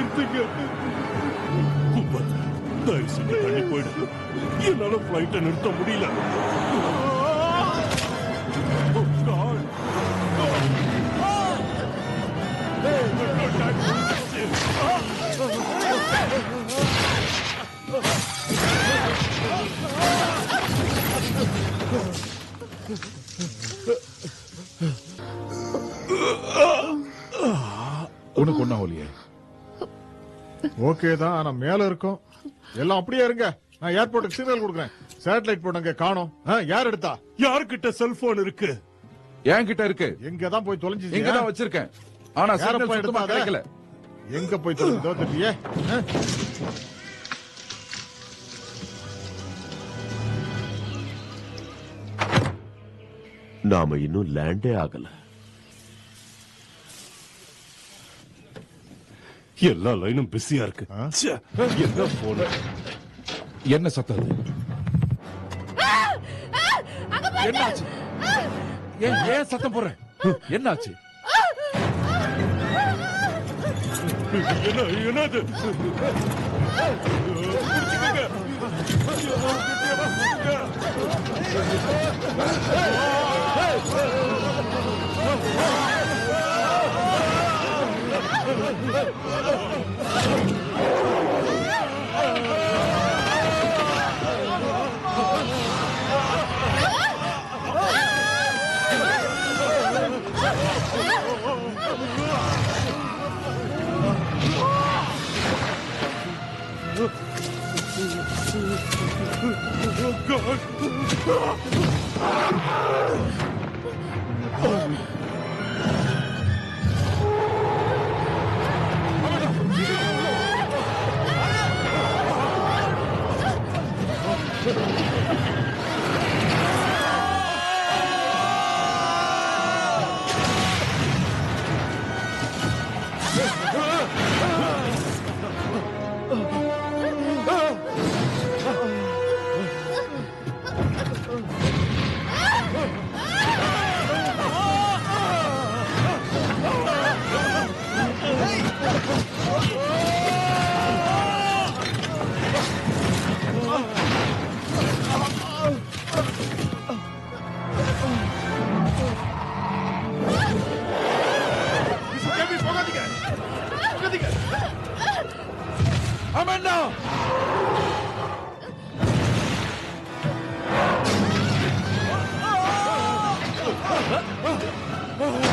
நிறுத்துங்க குப்பை தயவு செஞ்சு தள்ளி போயிடு என்னால பிளைட்டை நிறுத்த முடியல Oh, God. உனக்கு ஒண்ணா ஒலியே ஓகே தான் ஆனா மேல இருக்கும் எல்லாம் அப்படியே இருங்க நான் ஏர்போர்ட்டுக்கு சிக்னல் கொடுக்குறேன் சேட்டலைட் போட்டங்க காணோம் ஆ, யார் எடுத்தா யார்கிட்ட செல்போன் இருக்கு என்கிட்ட இருக்கு எங்க தான் போய் தொலைஞ்சு இங்க தான் வச்சிருக்கேன் ஆனா சிக்னல் யாரப்பா சுத்தமா எடுத்தாங்க? கிடைக்கல எங்க போய் தொலைஞ்சதோ தெரியலையே ஆ? நாம இன்னும் லேண்டே ஆகல எல்லா லைனும் பிஸியா இருக்கு ச்சே, என்ன போன என்ன சத்தம் அது? என்னாச்சு ஏன் ஏன் சத்தம் போடுற என்னாச்சு என்ன என்னது புடிச்சுக்கங்க. அமன்னா ஆ